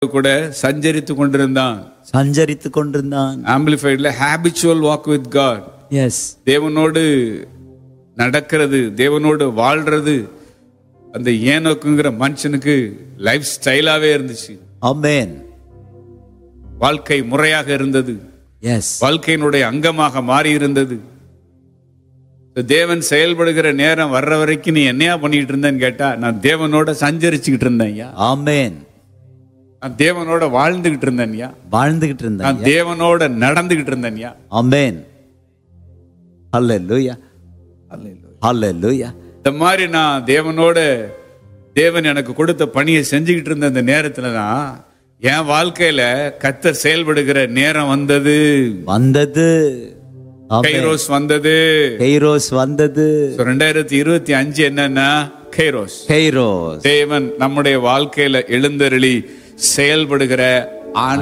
கூட சஞ்சரித்து கொண்டிருந்தான் சஞ்சரித்துக் கொண்டிருந்தான் ஆம்பிளிஃபைட்ல habitual walk with God is தேவனோடு நடக்கிறது தேவனோடு வாழ்றது அந்த ஏனோக்குங்கிற மனுஷனுக்கு லைஃப் ஸ்டைலாவே இருந்துச்சு ஆமென் வாழ்க்கை முறையாக இருந்தது எஸ் வாழ்க்கையினுடைய அங்கமாக மாறி இருந்தது தேவன் செயல்படுகிற நேரம் வர்ற வரைக்கும் நீ என்னையா பண்ணிட்டு இருந்தேன்னு கேட்டா நான் தேவனோட சஞ்சரிச்சுக்கிட்டு இருந்தேன் ஐயா ஆமென் நான் தேவனோட வாழ்ந்துகிட்டு இருந்தேன் ஐயா வாழ்ந்துகிட்டு இருந்தான் நான் தேவனோட நடந்துகிட்டு இருந்தேன் ஐயா ஆமென் ஹalleluya ஹalleluya இந்த மாதிரி நான் தேவனோட தேவன் எனக்கு கொடுத்த பணியை செஞ்சுக்கிட்டு இருந்த அந்த நேரத்துல தான் என் வாழ்க்கையில கத்தர் செயல்படுகிற நேரம் வந்தது வந்தது ஆமென். கைரோஸ் வந்தது கைரோஸ் வந்தது So, ரெண்டாயிரத்தி இருபத்தி அஞ்சு என்னன்னா கைரோஸ் கைரோஸ் தேவன் நம்முடைய வாழ்க்கையில எழுந்தருளி செயல்படுகிற ஆண்